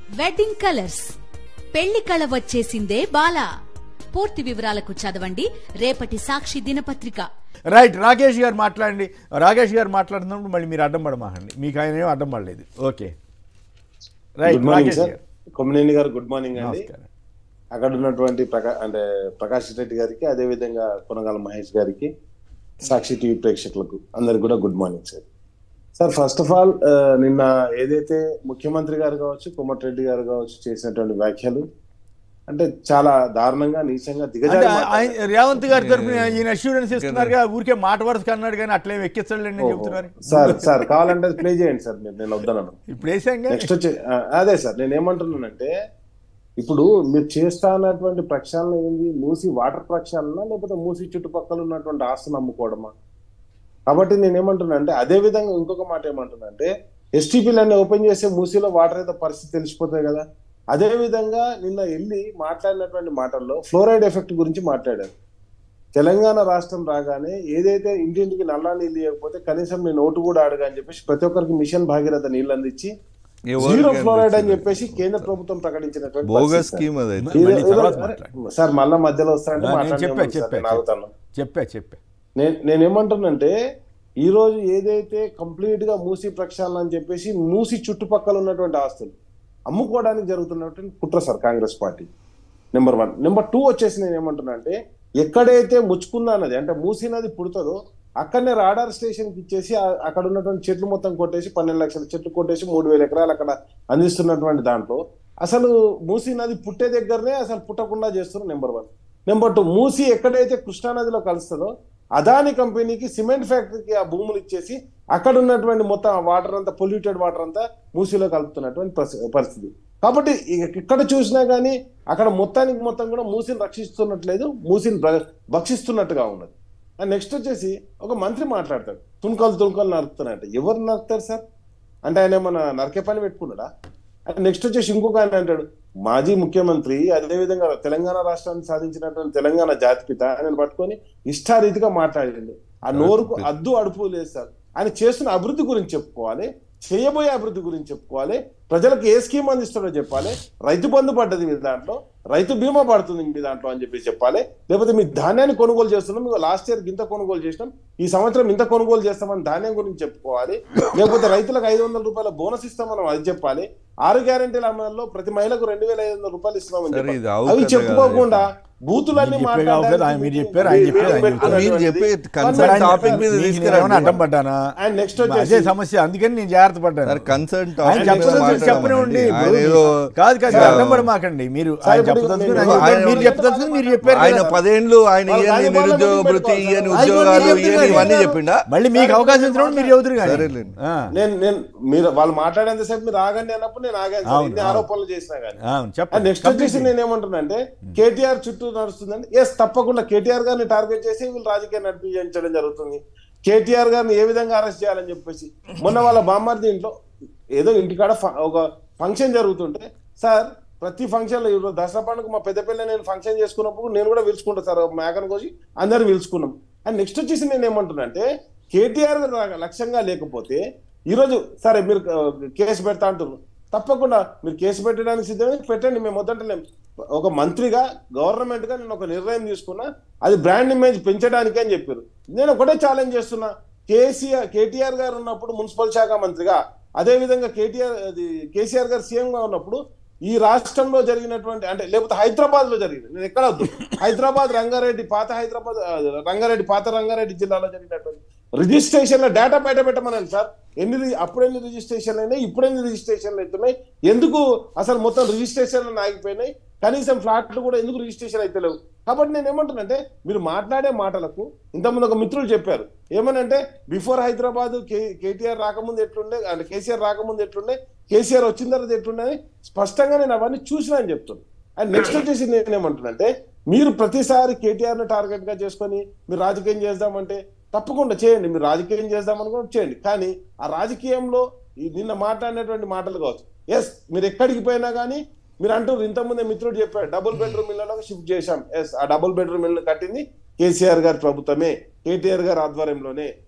Wedding colours పెళ్లి కళ వచ్చేసిందే బాలా పూర్తి వివరాలకు చదవండి రేపటి సాక్షి దినపత్రిక రైట్ రాకేష్ గారు మాట్లాడండి రాకేష్ గారు మాట్లాడుతున్నప్పుడు మళ్ళీ మీరు అడ్డం పడమాకండి మీకు ఆయన ఏం అడ్డం పడలేదు okay right good morning Rakesh sir garu Kommineni గారు గుడ్ మార్నింగ్ అండి నమస్కారం అక్కడ ఉన్నటువంటి ప్రకా అంటే ప్రకాష్ రెడ్డి గారికి అదే విధంగా కొనగాల మహేష్ గారికి సాక్షి టీవీ ప్రేక్షకులకు అందరికి కూడా good morning sir sir first of all నిన్న ఏదైతే ముఖ్యమంత్రి గారు కావచ్చు కోమటిరెడ్డి గారు కావచ్చు చేసినటువంటి వ్యాఖ్యలు అంటే చాలా దారుణంగా నీచంగా అంటే దిగజారి ఆయన మాట్లాడారు. రేవంత్ గారి తరఫున ఈయన అష్యూరెన్స్ ఇస్తున్నారు ఊరికే మాట వరుస అన్నాడు కానీ అట్లేం ఎక్కించలేండి అని చెప్తున్నారు సార్ సార్ కావాలంటే ప్లే చేయండి సార్ మీరు నేను వద్దనను ఇప్పుడు వేసాం కానీ నెక్స్ట్ వచ్చి ఆ, అదే సార్ నేను ఏమంటున్నానంటే ఇప్పుడు మీరు చేస్తా అన్నటువంటి ప్రక్షాళన ఏంది మూసి వాటర్ ప్రక్షాళన లేకపోతే మూసి చుట్టుపక్కల ఉన్నటువంటి ఆస్తులు అమ్ముకోవడమా కాబట్టి నేను ఏమంటున్నా అంటే అదే విధంగా ఇంకొక మాట ఏమంటున్నా అంటే ఎస్టీపీలన్నీ ఓపెన్ చేస్తే మూసీలో వాటర్ అయితే పరిస్థితి తెలిసిపోతాయి కదా అదే విధంగా నిన్న వెళ్ళి మాట్లాడినటువంటి మాటల్లో ఫ్లోరైడ్ ఎఫెక్ట్ గురించి మాట్లాడారు తెలంగాణ రాష్ట్రం రాగానే ఏదైతే ఇంటింటికి నల్లా నీళ్ళు ఇవ్వకపోతే కనీసం నేను ఓటు కూడా అడగా అని చెప్పేసి ప్రతి ఒక్కరికి మిషన్ భాగీరథ నీళ్ళు అందించి ఎవరికి జీరో ఫ్లోరైడ్ అని అనిపించింది? చెప్పేసి కేంద్ర ప్రభుత్వం ప్రకటించినటువంటి బోగస్ పరిస్థితి స్కీమ్ అదైతే ఇది- మళ్ళీ తర్వాత ఇది- మాట్లాడు. సార్ మళ్ళా మధ్యలో వస్తారంటే నేను మాట్లాడనే చెప్పా, ఉన్నాను సార్, చెప్పా, నేను ఆగుతాను చెప్పా చెప్పా నేను నేనేమంటున్నానంటే ఈ రోజు ఏదైతే కంప్లీట్ గా మూసి ప్రక్షాళన అని చెప్పేసి మూసి చుట్టుపక్కల ఉన్నటువంటి ఆస్తులు అమ్ముకోవడానికి జరుగుతున్నటువంటి కుట్ర sir Congress party number one number two వచ్చేసి నేను ఏమంటున్నా అంటే ఎక్కడైతే ముచ్చుకున్న నది అంటే మూసీ నది పుడుతుందో అక్కడనే రాడార్ స్టేషన్ కి ఇచ్చేసి ఆ- అక్కడ ఉన్నటువంటి చెట్లు మొత్తం కొట్టేసి పన్నెండు లక్షల చెట్లు కొట్టేసి మూడు వేల ఎకరాలు అక్కడ అందిస్తున్నటువంటి దాంట్లో అసలు మూసీ నది పుట్టే దగ్గరనే అసలు పుట్టకుండా చేస్తున్నారు number one number two Musi ఎక్కడైతే కృష్ణా నదిలో కలుస్తుందో అదాని కంపెనీకి సిమెంట్ ఫ్యాక్టరీకి ఆ భూములు ఇచ్చేసి అక్కడ ఉన్నటువంటి మొత్తం ఆ వాటర్ అంతా పొల్యూటెడ్ వాటర్ అంతా మూసీలో కలుపుతున్నటువంటి పరిస్థి- పరిస్థితి కాబట్టి ఇక- ఇక్కడ చూసినా కానీ అక్కడ మొత్తానికి మొత్తం కూడా మూసిని రక్షిస్తున్నట్లేదు మూసిని భ- భక్షిస్తున్నట్టుగా ఉన్నది అండ్ నెక్స్ట్ వచ్చేసి ఒక మంత్రి మాట్లాడతాడు తుణుకలు తుణుకలు నరుకుతున్నాయంట ఎవరు నరుకుతారు సార్ అంటే ఆయన ఏమన్నా నరకే పని పెట్టుకున్నాడా అండ్ నెక్స్ట్ వచ్చేసి ఇంకొక ఆయన అంటాడు మాజీ ముఖ్యమంత్రి అదేవిధంగా తెలంగాణ రాష్ట్రాన్ని సాధించినటువంటి తెలంగాణ జాతిపిత ఆయన పట్టుకొని ఇష్టారీతిగా మాట్లాడిండు ఆ నోరుకు అద్దు అడుపు లేదు సార్ ఆయన చేస్తున్న అభివృద్ధి గురించి చెప్పుకోవాలి చేయబోయే అభివృద్ధి గురించి చెప్పుకోవాలి ప్రజలకు ఏ స్కీమ్ అందిస్తాడో చెప్పాలి రైతు బంధు పడ్డది మీ దాంట్లో రైతు బీమా పడుతుంది మీ దాంట్లో అని చెప్పి చెప్పాలి లేకపోతే మీ ధాన్యాన్ని కొనుగోలు చేస్తున్నాం మీకు లాస్ట్ ఇయర్ ఇంత కొనుగోలు చేసినాం ఈ సంవత్సరం ఇంత కొనుగోలు చేస్తామని ధాన్యం గురించి చెప్పుకోవాలి లేకపోతే రైతులకు ఐదు వందల రూపాయల బోనస్ ఇస్తామని అది చెప్పాలి ఆరు గ్యారెంటీల అమల్లో ప్రతి మహిళకు రెండు వేల ఐదు వందల రూపాయలు ఇస్తున్నామని సరే, చెప్పాలి. ఇది అవు అవి కదా చెప్పుకోకుండా బూతులన్నీ మీరు చెప్పే కావు కదా, ఆయన మీరు చెప్పారు, ఆయన చెప్పారు, ఆయన చెప్పారు. మీరు చెప్పే మాట్లాడారు concern topic మీద మీకు తీసుకురండి. నేను ఏమైనా అడ్డం పడ్డానా అండ్ నెక్స్ట్ అదే వచ్చేసి సమస్య అందుకని నేను జాగ్రత్త పడ్డాను సార్ కన్సర్న్ ఆయన చెప్పదలుచుకుని చెప్పనివ్వండి ఆయన ఏదో కాదు కాదు సార్, అడ్డం పడమాకండి మీరు సార్, ఆయన ఇప్పుడు చెప్పదలుచుకుని నేను- ఆయన ఆయన- మీరు చెప్పదలుచుకుని మీరు చెప్పారు ఆయన కదా. పదేండ్లు ఆయన వాళ్ళు ఇయని రాజభవన్లో నిరుద్యోగ మీటింగ్ వృత్తి పెట్టుకోవాలి ఇయని సార్. ఉద్యోగాలు ఆయన ఇయని చెప్తున్నారు. ఇవన్నీ చెప్పిండా మళ్ళీ మీకు అవకాశం ఇచ్చినప్పుడు మీరు చెబుతురు కానీ సరేలేండి. ఆ, నేను నేను మీరు వాళ్ళు మాట్లాడేంతసేపు మీరు ఆగండి అన్నప్పుడు నేను ఆగాను సార్. అవును, ఎన్ని అవును. ఆరోపణలు చేసినా కానీ అవును, చెప్పండి. నెక్స్ట్ వచ్చేసి నేను ఏమంటున్నా అంటే కేటీఆర్ చుట్టూ నడుస్తుందండి ఎస్ తప్పకుండా కేటీఆర్ గారిని టార్గెట్ చేసి వీళ్ళు రాజకీయం నడిపించడం జరుగుతుంది కేటీఆర్ గారిని ఏ విధంగా అరెస్ట్ చేయాలని చెప్పేసి మొన్న వాళ్ళ బామ్మార్ది ఇంట్లో ఏదో ఇంటికాడ ఫ- ఒక ఫంక్షన్ జరుగుతుంటే సార్ ప్రతి ఫంక్షన్ లో ఇప్పుడు దసరా పండుగ మా పెద్ద పిల్ల నేను ఫంక్షన్ చేసుకున్నప్పుడు నేను కూడా పిలుచుకుంటా సార్ ఒక మేకను కోసి అందరు పిలుచుకున్నాం అండ్ నెక్స్ట్ వచ్చేసి నేను ఏమంటున్నా అంటే కేటీఆర్ గారు లక్ష్యంగా లేకపోతే ఈరోజు సరే మీరు ఆ, కేసు పెడతా అంటున్నారు తప్పకుండా మీరు కేసు పెట్టడానికి సిద్ధమే పెట్టండి మేము వద్దంటలేం ఒక మంత్రిగా గవర్నమెంట్ గా నేను ఒక నిర్ణయం తీసుకున్నా అది బ్రాండ్ ఇమేజ్ పెంచడానికి అని చెప్పారు నేను ఒకటే ఛాలెంజ్ చేస్తున్నా కేసీఆర్ కేటీఆర్ గారు ఉన్నప్పుడు మున్సిపల్ శాఖ మంత్రిగా అదే విధంగా కేటీఆర్ అది కేసీఆర్ గారు సీఎం గా ఉన్నప్పుడు ఈ రాష్ట్రంలో జరిగినటువంటి అంటే లేకపోతే హైదరాబాద్ లో జరిగింది నేను ఎక్కడ వద్దు హైదరాబాద్ రంగారెడ్డి పాత హైదరాబాద్ ఆ, రంగారెడ్డి పాత రంగారెడ్డి జిల్లాలో జరిగినటువంటి రిజిస్ట్రేషన్ లో డేటా బయట పెట్టమనండి సార్ ఎన్ని రి- అప్పుడు ఎన్ని రిజిస్ట్రేషన్లు అయినాయి ఇప్పుడు ఎన్ని రిజిస్ట్రేషన్లు అవుతున్నాయి ఎందుకు అసలు మొత్తం రిజిస్ట్రేషన్లు ఆగిపోయినాయి కనీసం ఫ్లాట్లు కూడా ఎందుకు రిజిస్ట్రేషన్ అయితే లేవు కాబట్టి నేను ఏమంటున్నానంటే మీరు మాట్లాడే మాటలకు ఇంతకుముందు ఒక మిత్రులు చెప్పారు ఏమనంటే బిఫోర్ హైదరాబాద్ కే- కేటీఆర్ రాకముందు ఎట్లుండే అంటే కేసీఆర్ రాకముందు ఎట్లుండే కేసీఆర్ వచ్చిన తర్వాత ఎట్లుండే అని స్పష్టంగా నేను అవన్నీ చూసినా అని చెప్తున్నాను అండ్ నెక్స్ట్ వచ్చేసి నేను ఏమంటున్నానంటే మీరు ప్రతిసారి కేటీఆర్ ని టార్గెట్ గా చేసుకొని మీరు రాజకీయం చేద్దామంటే తప్పకుండా చేయండి మీరు రాజకీయం చేద్దామని కూడా చేయండి కానీ ఆ రాజకీయంలో ఈ నిన్న మాట్లాడినటువంటి మాటలు కావచ్చు ఎస్ మీరు ఎక్కడికి పోయినా కానీ మీరు అంటారు ఇంతకుముందే మిత్రుడు చెప్పాడు డబుల్ బెడ్రూమ్ ఇళ్లలో షిఫ్ట్ చేశాం ఎస్ ఆ డబుల్ బెడ్రూమ్ ఇల్లు కట్టింది కేసీఆర్ గారి ప్రభుత్వమే కేటీఆర్ గారి ఆధ్వర్యంలోనే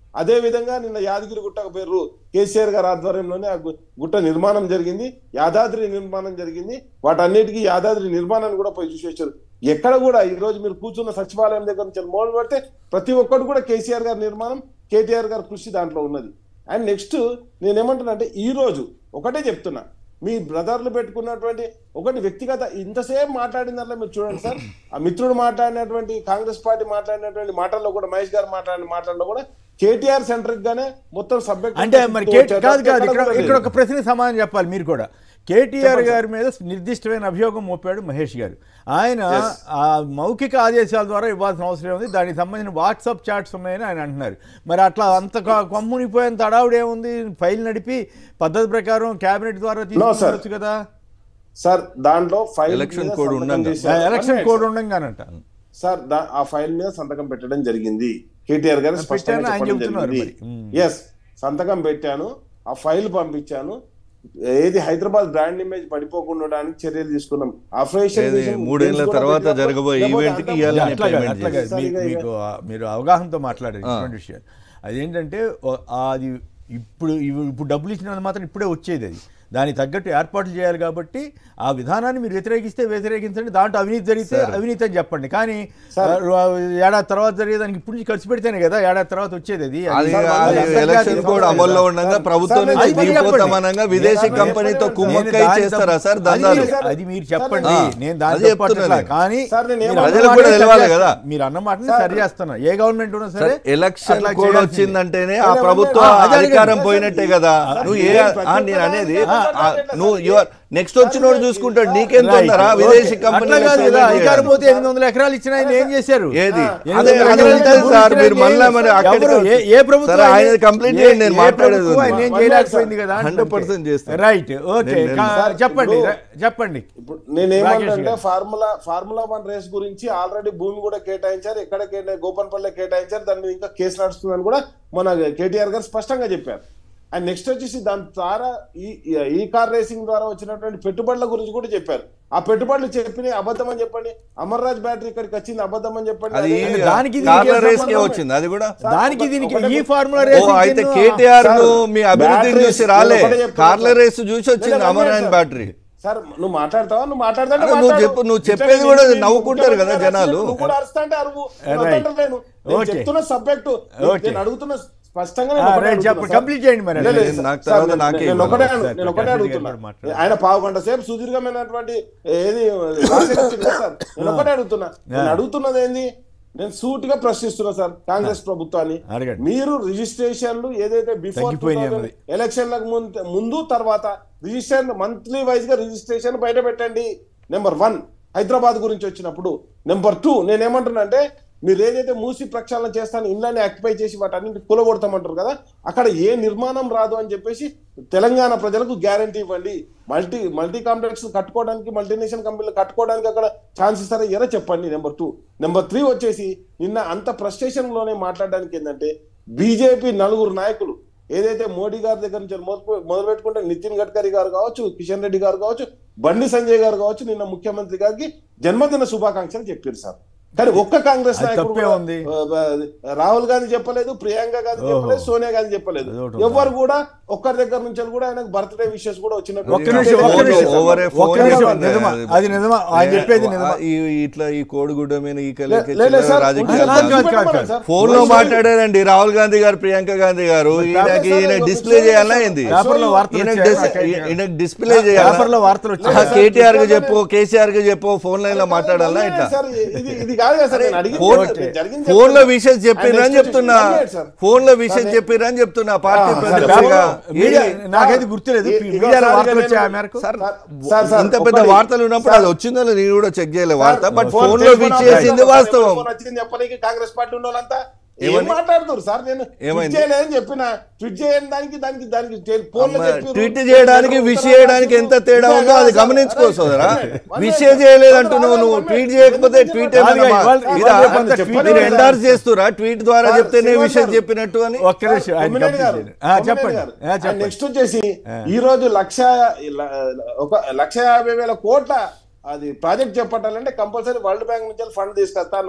అదే విధంగా నిన్న యాదగిరి గుట్టకు పేరు కేసీఆర్ గారి ఆధ్వర్యంలోనే ఆ గు- గుట్ట నిర్మాణం జరిగింది యాదాద్రి నిర్మాణం జరిగింది వాటన్నిటికీ యాదాద్రి నిర్మాణాన్ని కూడా పోయి చూసేసారు ఎక్కడ కూడా ఈ రోజు మీరు కూర్చున్న సచివాలయం దగ్గర నుంచి మొదలు పెడితే ప్రతి ఒక్కటి కూడా కేసీఆర్ గారి నిర్మాణం కేటీఆర్ గారి కృషి దాంట్లో ఉన్నది అండ్ నెక్స్ట్ నేనేమంటున్నా అంటే ఈ రోజు ఒకటే చెప్తున్నా మీ బ్రదర్లు పెట్టుకున్నటువంటి ఒకటి వ్యక్తిగత ఇంతసేపు మాట్లాడిన దాంట్లో మీరు చూడండి సార్ ఆ మిత్రుడు మాట్లాడినటువంటి కాంగ్రెస్ పార్టీ మాట్లాడినటువంటి మాటల్లో కూడా మహేష్ గారు మాట్లాడిన మాటల్లో కూడా కేటీఆర్ సెంట్రిక్ గానే మొత్తం సబ్జెక్ట్ అంటే మరి కే- కాదు కాదు ఇక్కడ ఇక్కడ ఒక ప్రశ్నకి సమాధానం చెప్పాలి మీరు కూడా కేటీఆర్ గారి మీద నిర్దిష్టమైన అభియోగం మోపాడు మహేష్ గారు ఆయన ఆ మౌఖిక ఆదేశాల ద్వారా ఇవ్వాల్సిన అవసరం ఉంది దానికి సంబంధించిన వాట్సాప్ చాట్స్ ఉన్నాయని ఆయన అంటున్నారు మరి అట్లా అంత కొ- కొమ్మునిపోయేంత అడావుడు ఏముంది ఫైల్ నడిపి పద్ధతి ప్రకారం కేబినెట్ ద్వారా తీసుకోవచ్చు కదా సార్ దాంట్లో ఫైల్ Election మీద code సంతకం ఉండంగా. చేశారు. ఎలక్షన్ One కోడ్ minute, ఉండంగానంట sir. సార్ దా- ఆ ఫైల్ మీద సంతకం పెట్టడం జరిగింది కేటీఆర్ గారు స్పష్టంగా పెట్టాను, ఆయన చెప్పడం చెబుతున్నారు జరిగింది మరి. మ్మ్. ఎస్ సంతకం పెట్టాను ఆ ఫైల్ పంపించాను ఏది హైదరాబాద్ బ్రాండ్ ఇమేజ్ పడిపోకుండా ఉండడానికి చర్యలు తీసుకున్నాం ఆపరేషన్ ఏది చేసి మూడేళ్ల కేసు కూడా తర్వాత పెట్టినప్పుడు జరగబోయే లేకపోతే ఈవెంట్ కి అంతా- ఇవ్వాలని అట్లా కాదు, payment అట్లా కాదు. చేశారు. మీ- సరిగా మీకు ఆ- మీరు అవగాహనతో మాట్లాడారు ఇటువంటి విషయాలు అదేంటంటే ఓ- అది ఇప్పుడు ఇవి- ఇప్పుడు డబ్బులు ఇచ్చినంత మాత్రం ఇప్పుడే వచ్చేది అది దానికి తగ్గట్టు ఏర్పాట్లు చేయాలి కాబట్టి ఆ విధానాన్ని మీరు వ్యతిరేకిస్తే వ్యతిరేకించండి దాంట్లో అవినీతి జరిగితే అవినీతి అని చెప్పండి కానీ ఆ, ఏడాది తర్వాత జరిగేదానికి ఇప్పుడు నుంచి ఖర్చు పెడితేనే కదా ఏడాది తర్వాత వచ్చేది అది అది అది అది అంతర్జాతీయ ఎలక్షన్ సంస్థ కోడ్ కదా. అమల్లో ఉండగా ప్రభుత్వం సార్, నుంచి అది మీరు దిగిపోతామనగా చెప్పండి. విదేశీ నేను కంపెనీతో చెప్పండి. కుమ్మక్కై నేను దాని చేస్తారా తప్పు- సార్ అది దందాలు మీరు- అది మీరు చెప్పండి ఆ, నేను అది దాని తప్పు చెప్తున్నా అంటలే. నేను. కానీ సార్, నేను మీరు ఏమన్నా- ప్రజలకు అన్నమాటనే కూడా సరి తెలవాలి చేస్తున్నా. కదా. మీరు అన్నమాటనే సరి చేస్తున్నా ఏ గవర్నమెంట్ ఉన్నా సరే ఎలక్షన్ అట్లా కోడ్ చేయాల్సిందే. వచ్చిందంటేనే ఆ నేను ప్రభుత్వ అదే అడిగాను. అధికారం పోయినట్టే కదా నువ్వు ఏ ఆ, నేను అనేది ఆ, నువ్వు యువర్ నెక్స్ట్ వచ్చినోడు చూసుకుంటాడు నీకేం Right. తొందర Okay. విదేశీ అట్లా కాదు కదా కంపెనీ అధికారం పోతే ఎనిమిది వందల ఎకరాలు ఇచ్చిన ఆయన ఏం చేశారు ఏది ఎనిమిది అదే వందల అది ఎకరాలు ఉంటుంది ఇచ్చిన సార్ భూమి మీరు ఏం మళ్ళా మరి చేశారు? అక్కడికి ఎవరు? ఏ- ఏ ప్రభుత్వం సరే, ఆయన- ఆయన కంప్లీట్ ఏ- చేయండి నేను ఏ మాట్లాడేది ప్రభుత్వం ఆయన ఉంది. ఏం చేయలేకపోయింది కదా 100% చేస్తాను. రైట్ ఓకే నేను- కా- సార్, చెప్పండి ఇప్పుడు- ర- చెప్పండి ఇప్పుడు నేనేమంటే Rakesh garu. Formula formula one race గురించి ఆల్రెడీ భూమి కూడా కేటాయించారు ఎక్కడ కేటా గోపన్పల్లి కేటాయించారు దాని మీద ఇంకా కేసు నడుస్తుందని కూడా మన కేటీఆర్ గారు స్పష్టంగా చెప్పారు అండ్ నెక్స్ట్ వచ్చేసి దాని ద్వారా ఈ ఈ కార్ రేసింగ్ ద్వారా వచ్చినటువంటి పెట్టుబడుల గురించి కూడా చెప్పారు ఆ పెట్టుబడులు చెప్పిన అబద్ధం అని చెప్పండి అమర్ రాజ్ బ్యాటరీ ఇక్కడికి వచ్చింది అబద్ధం అని చెప్పండి అది అదే- దానికి దీనికి కార్ల ఏం రేస్ కే సంబంధం? వచ్చింది అది కూడా సార్, దానికి ఒక- దీనికి ఒకటే- ఈ ఫార్ములా ఓ రేసింగ్ అయితే కింద- కేటీఆర్ ను సార్, మీ అభివృద్ధిని బ్యాటరీస్ చూసి రాలే నేను ఒకటే చెప్తున్నా కార్ల సార్. రేస్ చూసి వచ్చింది లేదు, అమరాన్ సార్. బ్యాటరీ సార్ నువ్వు మాట్లాడతావా నువ్వు మాట్లాడతావు అరే, నువ్వు చెప్పు, నువ్వు చెప్పేది కూడా నవ్వుకుంటారు కదా జనాలు. నువ్వు కూడా అరుస్తా అంటే అరువు నేను Right. వద్దంటలేను. నేను Okay. చెప్తున్న సబ్జెక్టు Okay. నేను అడుగుతున్న స్పష్టంగా ఆ, నేను ఒకటే రైట్ అడుగుతున్నా చెప్పండి సార్. కంప్లీట్ చేయండి మరి లేదు, లేదు, నేను- నాకు సార్, తర్వాత నేను- నాకే నేను ఇవ్వాలి. ఒకటే సార్, నేను ఒకటే ప్రకాష్ అడుగుతున్నా గారు మాట్లాడండి. ఆయన పావు గంట సేపు సుదీర్ఘమైనటువంటి ఏది రాసేది వచ్చింది కదా సార్ నేను ఒకటే అడుగుతున్నా నేను అడుగుతున్నది ఏంది నేను సూటిగా ప్రశ్నిస్తున్నా సార్ కాంగ్రెస్ ప్రభుత్వాన్ని అడగండి. మీరు రిజిస్ట్రేషన్లు ఏదైతే బిఫోర్ తగ్గిపోయినాయి అన్నది. ఎలక్షన్లకు ముందు ముందు తర్వాత రిజిస్ట్రేషన్ మంత్లీ వైజ్ గా రిజిస్ట్రేషన్ బయట పెట్టండి నెంబర్ వన్ హైదరాబాద్ గురించి వచ్చినప్పుడు నెంబర్ టూ నేనేమంటున్నా అంటే మీరు ఏదైతే మూసి ప్రక్షాళన చేస్తాను ఇళ్ళని ఆక్యుపై చేసి వాటన్నింటి కూలగొడతామంటారు కదా అక్కడ ఏ నిర్మాణం రాదు అని చెప్పేసి తెలంగాణ ప్రజలకు గ్యారంటీ ఇవ్వండి మల్టీ మల్టీ కాంప్లెక్స్ కట్టుకోవడానికి మల్టీనేషనల్ కంపెనీలు కట్టుకోవడానికి అక్కడ ఛాన్స్ ఇస్తారా ఎరా చెప్పండి నెంబర్ టూ నెంబర్ త్రీ వచ్చేసి నిన్న అంత ఫ్రస్ట్రేషన్ లోనే మాట్లాడడానికి ఏంటంటే బీజేపీ నలుగురు నాయకులు ఏదైతే మోడీ గారి దగ్గర నుంచి మొదలు మొదలు పెట్టుకుంటే నితిన్ గడ్కరీ గారు కావచ్చు కిషన్ రెడ్డి గారు కావచ్చు బండి సంజయ్ గారు కావచ్చు నిన్న ముఖ్యమంత్రి గారికి జన్మదిన శుభాకాంక్షలు చెప్పారు సార్ కానీ ఒక్క కాంగ్రెస్ అది నాయకుడు తప్పే కూడా, ఉంది. ఆ, ఆ, రాహుల్ గాంధీ చెప్పలేదు ప్రియాంక గాంధీ ఓహో. చెప్పలేదు సోనియా గాంధీ చెప్పలేదు అదొకటి ఎవరు కూడా ఒక్కరి దగ్గర నుంచి కూడా ఆయనకు బర్త్డే విషెస్ కూడా వచ్చినట్టు ఒక్క నిమిషం ఒక్క ఫోన్ నిమిషం ఓవరే ఒక్క ఫోన్ నిమిషం చేస్తుంది. నిజమా అది నిజమా ఆయన చెప్పేది నిజమా ఈ ఇట్లా ఈ కోడిగుడ్డ మీద ఈ లే- లే- లే కలెక్కి సార్, రాజకీయాలు కాదు, కాదు, చూపెట్టమని కాదు. సార్. ఫోన్ లో మాట్లాడారండి రాహుల్ గాంధీ గారు ప్రియాంక గాంధీ గారు ఈయనకి ఈయన డిస్ప్లే చేయాలా ఏంది పేపర్లో వార్తలు ఈయన వచ్చాయి. డిస్- ఈయన డిస్ప్లే చేయాలా పేపర్లో వార్తలు వచ్చాయి. ఆ, కేటీఆర్ కి చెప్పు కేసీఆర్ కి చెప్పు ఫోన్ లైన్ లో మాట్లాడాలా ఇట్లా సార్, ఇది ఇది కాదు కదా సార్ నేను అడిగింది ఫోన్ ఒకటే. జరిగింది ఫోన్ లో చెప్తున్నా. విషయం చెప్పిర్రు అని ఆయన చెప్తున్నా next వచ్చి- సార్. ఫోన్ లో విషయం చెప్పిర్రు అని చెప్తున్నా పార్టీ ఆ, సార్, ప్రతినిధిగా పేపర్లో- మీడియా ఇది- నాకైతే గుర్తులేదు ఇ- ఇగో మీడియాలో సార్, వార్తలు ఇక వచ్చాయి ఆ నేను- మేరకు సార్, సార్, సార్, ఇంత పెద్ద ఒకటి. వార్తలు ఉన్నప్పుడు సార్, అది వచ్చిందో లేదో నేను కూడా చెక్ చేయలేదు వార్త సార్, బట్ ఫోన్ ఫోన్ లో టెలిఫోన్ విచ్చేసింది ఆపరేటర్ వాస్తవం ఫోన్ వచ్చింది చెప్పనీకి కాంగ్రెస్ పార్టీ ఉన్న వాళ్ళంతా ఏం ఏమని? మాట్లాడుతారు సార్ నేను ట్వీట్ ఏమైంది? చేయలేదని చెప్పిన ట్వీట్ చేయని దానికి దానికి దానికి టెలి- ఫోన్లో అమ్మ, చెప్పిర్రు. ట్వీట్ చేయడానికి విష్ చేయడానికి ఎంత తేడా ఉందో అది గమనించుకో సోదరా విష్ చేయలేదంటున్నావు నువ్వు ట్వీట్ చేయకపోతే ట్వీట్ కాదు, ఇవాళ- ఇవాళ రేపంతా tweet మీరు లేదు. ఎండార్స్ చేస్తురా ట్వీట్ ద్వారా సార్, చెప్తేనే శ్రీనివాస్ విషయం గారు. చెప్పినట్టు అని ఒక్క నిమిషం ఆయన కొమ్మినేని కంప్లీట్ గారు, చేయండి. ఆ, కొమ్మినేని చెప్పండి గారు. ఆ, చెప్పండి నెక్స్ట్ వచ్చేసి ఈ రోజు లక్ష ల- ఒక లక్ష యాభై వేల కోట్ల అది ప్రాజెక్ట్ చెప్పట్టాలంటే కంపల్సరీ వరల్డ్ బ్యాంక్ నుంచి ఫండ్ తీసుకొస్తా అన్నారు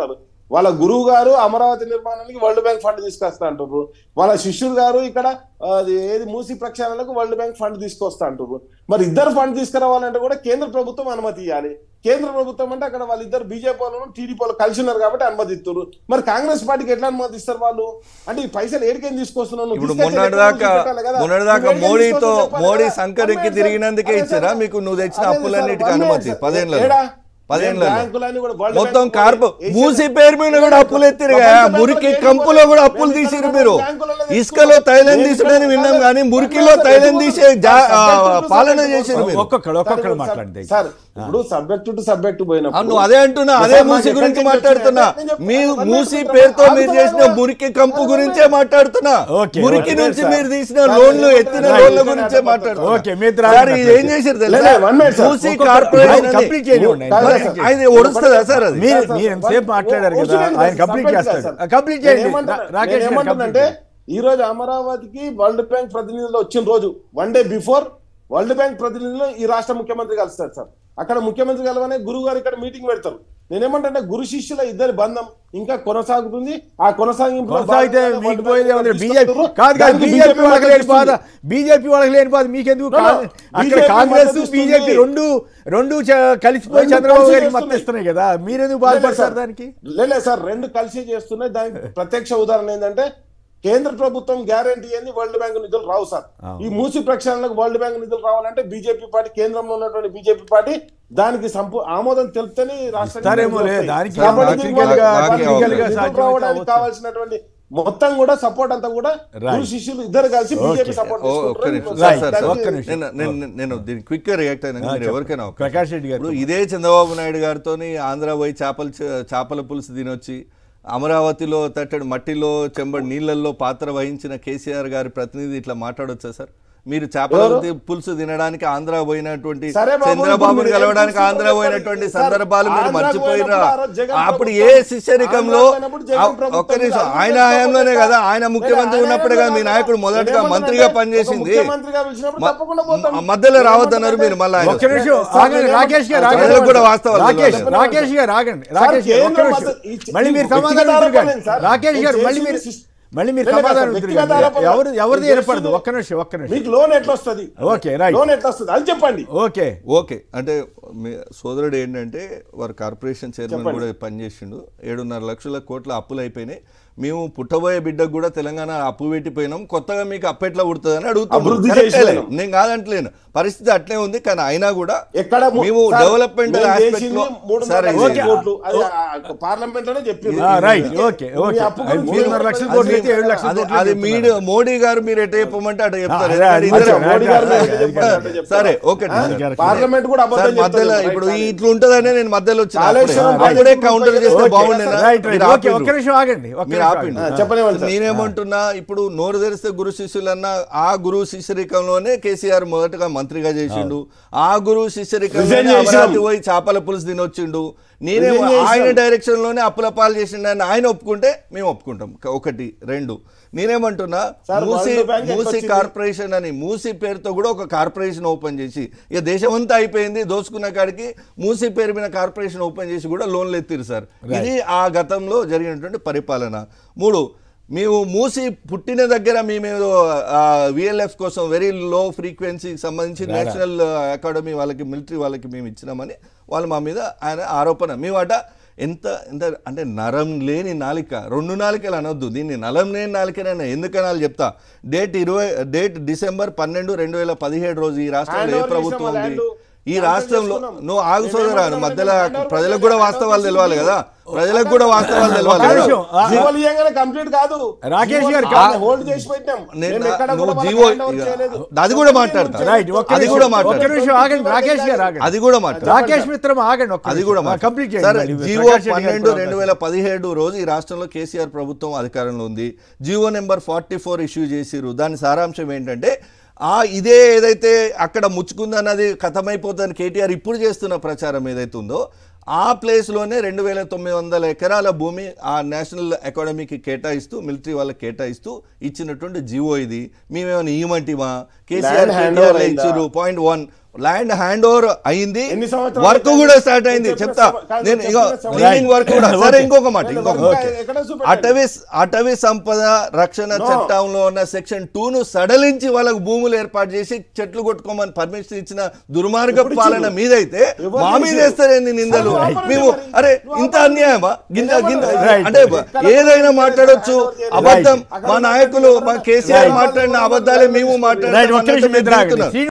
వాళ్ళ గురువు గారు అమరావతి నిర్మాణానికి వరల్డ్ బ్యాంక్ ఫండ్ తీసుకొస్తా అంటారు వాళ్ళ శిష్యుడు గారు ఇక్కడ ఆ, అది ఏది మూసి ప్రక్షాళనకు వరల్డ్ బ్యాంక్ ఫండ్ తీసుకొస్తా అంటారు మరి ఇద్దరు ఫండ్ తీసుకురావాలంటే కూడా కేంద్ర ప్రభుత్వం అనుమతి ఇవ్వాలి కేంద్ర ప్రభుత్వం అంటే అక్కడ వాళ్ళిద్దరు బీజేపీ వాళ్ళు టీడీపీ వాళ్ళు కలిసి ఉన్నారు కాబట్టి అనుమతి ఇస్తారు మరి కాంగ్రెస్ పార్టీకి ఎట్లా అనుమతి ఇస్తారు వాళ్ళు అంటే ఈ పైసలు ఏడికేం తీసుకొస్తున్నావు నువ్వు ఇప్పుడు తీసుకొచ్చే మొన్నటిదాకా లెక్కలు పెట్టాలి కదా. మొన్నటిదాకా నువ్వు ఏడికేం మోడీతో తీసుకొస్తావు చెప్పాలి మోడీ కదా. సంకరెక్కి అదే తిరిగినందుకే సార్, ఇచ్చారా అదే మీకు నువ్వు తెచ్చిన సార్, అప్పులన్నిటికీ వన్ అనుమతి మినిట్ సార్. పదేళ్ళలో ఏడా? పదేళ్ళలో బ్యాంకులన్నీ కూడా వరల్డ్ మొత్తం బ్యాంక్ కార్పు ఏషియన్ మూసి పేరు మీద కూడా అప్పులు ఎత్తిరుగా ప్రపంచ మురికి బ్యాంకులో కంపులో కూడా అప్పులు దేశంలో తీసిరు మీరు బ్యాంకులలో ఇసుకలో తైలం దేశంలో తీసుడని విన్నాం కాదు. కానీ మురికిలో వన్ మినిట్ తైలం సార్, తీసే జా- ఆ, సబ్జెక్టు టు పాలన సబ్జెక్టు చేసిరు మీరు ఒక్కొక్కడు ఒక్కొక్కడు సార్, మాట్లాడండి సార్ ఇప్పుడు సబ్జెక్ట్ టు సబ్జెక్ట్ పోయినప్పుడు అవును నువ్వు అదే అంటున్నా అదే సార్, మూసి నాకు గురించి ఎక్కడికి మాట్లాడుతున్నా వచ్చినాయి? నేను మీ చెప్తాను. మూసి వన్ పేరుతో మినిట్ మీరు సార్. చేసిన మురికి కంపు గురించే మాట్లాడుతున్నా ఓకే, మురికి ఓకే. నుంచి సార్. మీరు తీసిన సార్, లోన్లు నేను ఎత్తిన చెప్తాను. లోన్ల రైట్. గురించే మాట్లాడుతున్నా ఓకే, మీ ఇద్దరు సార్, ఇది ఏం ఆగినట్టు. చేశారు లే, తెలుసా లే, one minute, సార్. మూసి ఒక్కొక్క- కార్పొరేషన్ ఆయన అని- కంప్లీట్ చేయండి ఆయన. మరి సార్, ఆయన ఒడుస్తుందా సార్ అది మీరు సార్, మీరు సార్, ఎంతసేపు మాట్లాడారు ఓ- కదా ఓ- ఆయన కంప్లీట్ సబ్జెక్ట్ చేస్తారు సార్. ఆ, కంప్లీట్ చేయండి నేనేమంటున్నా- రా- రాకేష్ గారు నేనేమంటున్నానంటే కంప్లీట్ చేయండి. ఈ రోజు అమరావతికి వరల్డ్ బ్యాంక్ ప్రతినిధులు వచ్చిన రోజు one day before world bank ప్రతినిధులు ఈ రాష్ట్ర ముఖ్యమంత్రి కలుస్తారు సార్ అక్కడ ముఖ్యమంత్రి కలవనే గురువు గారు ఇక్కడ మీటింగ్ పెడతారు నేనేమంటే గురు శిష్యుల ఇద్దరి బంధం ఇంకా కొనసాగుతుంది ఆ కొనసాగింపు కొనసాగితే మీకు పోయేది ఏమన్నా బీజేపీ కాదు కాదు బీజేపీ వాళ్ళకి లేని బాధ బీజేపీ వాళ్ళకి లేని బాధ మీకెందుకు No, no. కాదు. అక్కడ BJP కాంగ్రెస్ మద్దతు ఇస్తుంది. బీజేపీ రెండు రెండు చ- కలిసిపోయి రెండు చంద్రబాబు కలిసి గారికి చేస్తున్నాయి. మద్దతు ఇస్తున్నాయి కదా మీరెందుకు బాధపడతారు దానికి లేదు సార్ రెండు కలిసి చేస్తున్నాయి దానికి ప్రత్యక్ష ఉదాహరణ ఏంటంటే కేంద్ర ప్రభుత్వం గ్యారంటీ ఏంది వరల్డ్ బ్యాంక్ నిధులు రావు సార్ అవును. ఈ మూసి ప్రక్షాళనకు వరల్డ్ బ్యాంక్ నిధులు రావాలంటే బీజేపీ పార్టీ కేంద్రంలో ఉన్నటువంటి బీజేపీ పార్టీ దానికి సంపూ ఆమోదం తెలుపుతేనే ఈ రాష్ట్రానికి ఇస్తారేమో నిధులు లే, వస్తాయి. దానికి కాబట్టి ఏమో దీనికి technical గా- వాళ్ళకి technical గా నిధులు సాధ్యం రావడానికి అయితే కావాల్సినటువంటి మొత్తం కూడా సపోర్ట్ అంతా కూడా Right. గురు శిష్యులు ఇద్దరు కలిసి బీజేపీ Okay. సపోర్ట్ ఓ, ఒక్క నిమిషం. Right. సార్, సార్, ఒక్క సార్. నిమిషం. నేను- నేను- నేను దీనికి క్విక్ గా రియాక్ట్ అయినా మీరు చెప్పండి. ఎవరికైనా అవకాశం. ప్రకాష్ రెడ్డి గారు ఇప్పుడు ఇదే చంద్రబాబు నాయుడు గారితో ఆంధ్ర పోయి చేపల చేపల పులుసు తినొచ్చి అమరావతిలో తట్టడి మట్టిలో చెంబడి నీళ్ళల్లో పాత్ర వహించిన కేసీఆర్ గారి ప్రతినిధి ఇట్లా మాట్లాడొచ్చా సార్ మీరు చేపల ఎవరు? తి- పులుసు తినడానికి ఆంధ్ర పోయినటువంటి సరే బాబు, చంద్రబాబుని ఇప్పుడు మీరు కలవడానికి ఏం ఆంధ్ర చూస్తున్నారు పోయినటువంటి సార్, సందర్భాలు మీరు ఆంధ్ర మర్చిపోయినరా పోయినప్పుడు ఆ రోజు జగన్ అప్పుడు ఏ ప్రభుత్వం- శిష్యరికంలో ఆంధ్ర పోయినప్పుడు జగన్ ఆ- ప్రభుత్వం ఒక్క నిమిషం అభివృద్ధి ఆయన చేసుకోకపోతే హయాంలోనే కదా ఆయన లేదా ముఖ్యమంత్రి ఆయన ఉన్నప్పుడే కదా మీ హయాంలో నాయకుడు మొదటగా ఏమన్నాడంటే మంత్రిగా ఒక పనిచేసింది ముఖ్యమంత్రిగా పిలిచినప్పుడు మ- తప్పకుండా పోతాం. మ- మధ్యలో రావద్దన్నారు మీరు మళ్ళీ ఆయన. ఒక్క నిమిషం సార్, ఆగండి నేను రాకేష్ గారు ఏమంటున్నా? ఆగండి. ప్రజలకు కూడా వాస్తవాలు రాకేష్ తెలియాలి. రాకేష్ గారు ఆగండి సార్, రాకేష్ గారు ఒక్క కేంద్రం నిమిషం. అసలు ఈ- మళ్ళీ మీరు ఈ సమాధానం వ్యక్తిగత ఇద్దరు కానీ. ఆరోపణలు సార్. రాకేష్ గారు నేను మళ్ళీ మీరు చేసింది మళ్ళీ మీరు లేదు కదా, సమాధానం ఇద్దరు వ్యక్తిగత కానీ. ఆరోపణలు. ఎవరు ఎవరిది నేను వినపడదు చేసింది- ఒక్క నిమిషం ఒక్క నిమిషం మీకు లోన్ ఎట్లా వస్తుంది ఓకే, రైట్. లోన్ ఎట్లా వస్తుంది అది చెప్పండి ఓకే ఓకే అంటే మీ సోదరుడు ఏంటంటే వారు కార్పొరేషన్ చైర్మన్ చెప్పండి. కూడా పనిచేసిండు ఏడున్నర లక్షల కోట్ల అప్పులు అయిపోయినాయి మేము పుట్టబోయే బిడ్డకు కూడా తెలంగాణ అప్పు పెట్టిపోయినాం కొత్తగా మీకు అప్పెట్లా పుడుతుందని అభివృద్ధి అడుగుతున్నాం చేసినాం. నేను కాదంటలేను పరిస్థితి అట్లే ఉంది కానీ అయినా కూడా ఎక్కడ ము- మేము సార్, డెవలప్మెంట్ మేము ఆస్పెక్ట్ చేసింది లో మూడున్నర సరే లక్షల ఓకే. కోట్లు. అది ఆ పార్లమెంట్ లోనే చెప్పింది ఆ, రైట్ ఓకే ఓకే అప్పు అది గురించి మూడున్నర లక్షల అది- కోట్లు అయితే ఏడు లక్షల అది కోట్లు అది చెప్తున్నారు. మీడియా మోడీ గారు మీరు ఎట్ట చెప్పమంటే అటు చెప్తారు అదే, ఎందుకంటే అది ఇద్దరు- నిజమే. మోడీ గారు అది ఏం చెప్తారు అంటే చెప్తారు. సరే ఓకే ఆ? అది పార్లమెంట్ కూడా సార్ అబద్ధం మధ్యలో చెప్తుంది. ఇప్పుడు రైట్ ఇట్లా ఉంటదనే నేను మధ్యలో వచ్చిన అప్పుడే. కాళేశ్వరం అప్పుడే ప్రాజెక్టు కౌంటర్ ముప్పై చేస్తే ఓకే, బాగుండేనా రైట్ రైట్ మీరు ఓకే ఆపిండ్రు. ఒక్క నిమిషం ఆగండి ఒక్క మీరు నిమిషం ఆపిండు ఆగండి. ఆ, చెప్పనివ్వండి సార్. నేనేమంటున్నా ఇప్పుడు నోరు తెరిస్తే గురు శిష్యులన్నా ఆ గురు శిష్యరికంలోనే కేసీఆర్ మొదటగా మంత్రిగా చేసిండు ఆ గురు శిష్యరికంలోనే Resign చేసినాం. అమరావతి పోయి చేపల పులుసు తినొచ్చిండు నేనేమో Resign చేసినాం. ఆయన డైరెక్షన్ లోనే అప్పుల పాలు చేసిండని ఆయన ఒప్పుకుంటే మేము ఒప్పుకుంటాం క- ఒకటి రెండు నేనేమంటున్నా sir, Musi world bank Musi ఎట్లొచ్చింది? కార్పొరేషన్ అని మూసి పేరుతో కూడా ఒక కార్పొరేషన్ ఓపెన్ చేసి ఇక దేశమంతా అయిపోయింది దోచుకున్న కాడికి మూసి పేరు మీద కార్పొరేషన్ ఓపెన్ చేసి కూడా లోన్లు ఎత్తిరు సార్ ఇది ఆ గతంలో జరిగినటువంటి పరిపాలన మూడు మేము మూసి పుట్టిన దగ్గర మేము విఎల్ఎఫ్ కోసం వెరీ లో ఫ్రీక్వెన్సీకి సంబంధించి నేషనల్ అకాడమీ వాళ్ళకి మిలిటరీ వాళ్ళకి మేము ఇచ్చినామని వాళ్ళు మా మీద ఆయన ఆరోపణ మేము అట ఎంత ఎంత అంటే నరం లేని నాలిక రెండు నాలికలు అనొద్దు దీన్ని నలం లేని నాలికనైనా ఎందుకనాలి చెప్తా డేట్ ఇరవై డేట్ డిసెంబర్ పన్నెండు రెండు వేల పదిహేడు రోజు ఈ రాష్ట్రంలో ఏ Hand over ప్రభుత్వం చేసాం, ఉంది land. ఈ Cancel రాష్ట్రంలో చేసుకున్నాం. నువ్వు ఆగు మేము సోదరా ఏమంటున్నాం మధ్యలో అంటే hand over ప్రజలకు కూడా చేసాం, వాస్తవాలు hand over తెలవాలి కదా ప్రజలకు కూడా వాస్తవాలు తెలవాలి ఒక్క కదా నిమిషం. ఆ, జీవోలు ఇయ్యంగానే కంప్లీట్ కాదు రాకేష్ గారు జీవోలు హోల్డ్ చేసి పెట్టాం నేను మేము ఎక్కడ నువ్వు కూడా వాళ్ళకి జీవో hand over ఇక చేయలేదు. అది కూడా మాట్లాడతా రైట్ ఒక్క అది నిమిషం, కూడా ఒక్క మాట్లాడతా నిమిషం ఆగండి రాకేష్ గారు ఆగండి అది కూడా మాట్లాడతా రాకేష్ మిత్రం ఆగండి ఒక్క అది నిమిషం. కూడా ఆ, కంప్లీట్ చేయండి సార్ మళ్ళీ. జియో ప్రకాష్ రెడ్డి గారు పన్నెండు కూడా రెండు వేల పదిహేడు రోజు ఈ రాష్ట్రంలో కేసీఆర్ ప్రభుత్వం అధికారంలో ఉంది GO number forty four issue చేసిరు దాని సారాంశం ఏంటంటే ఆ ఇదే ఏదైతే అక్కడ ముచ్చుకుందన్నది కథమైపోతుందని కేటీఆర్ ఇప్పుడు చేస్తున్న ప్రచారం ఏదైతే ఉందో ఆ ప్లేస్లోనే రెండు వేల తొమ్మిది వందల ఎకరాల భూమి ఆ నేషనల్ అకాడమీకి కేటాయిస్తూ మిలిటరీ వాళ్ళకి కేటాయిస్తూ ఇచ్చినటువంటి జివో ఇది మేమేమైనా ఇవ్వమంటివా KCR Land hand KTR over అయిందా? ఇచ్చారు point one land hand over అయింది ఎన్ని సంవత్సరాలు వర్క్ అయింది? కూడా స్టార్ట్ అయింది చెప్పిన చెప్తా సమ- కాదు, నేను ఇక చెప్పిన సమ- క్లీనింగ్ వర్క్ కూడా Right. సరే Okay. ఇంకొక మాట లేదు, ఇంకొక వర్క్ మాట ఎక్కడ చూపెట్టండి? అటవీ అటవీ సంపద రక్షణ No. చట్టంలో ఉన్న సెక్షన్ టూ ను సడలించి వాళ్ళకు భూములు ఏర్పాటు చేసి చెట్లు కొట్టుకోమని పర్మిషన్ ఇచ్చిన దుర్మార్గ ఎప్పుడు పాలన ఇచ్చిండ్రు? మీదైతే ఎవరు మా మీద చేసిండ్రు? వేస్తారేంది నిందలు నువ్వు ఆపరండి మేము మరి. అరే నువ్వు ఇంత ఆపరండి. అన్యాయమా గింత గింత Right. అంటే ఇక్కడ ఏదైనా మాట్లాడొచ్చు Right. అబద్ధం అక్కడ మా మాట్లాడి నాయకులు మా ఎవరన్నా- కేసీఆర్ Right. మాట్లాడిన అబద్ధాలే మేము రైట్ ఒక్క నిమిషం మాట్లాడాలి మీద రాగండి.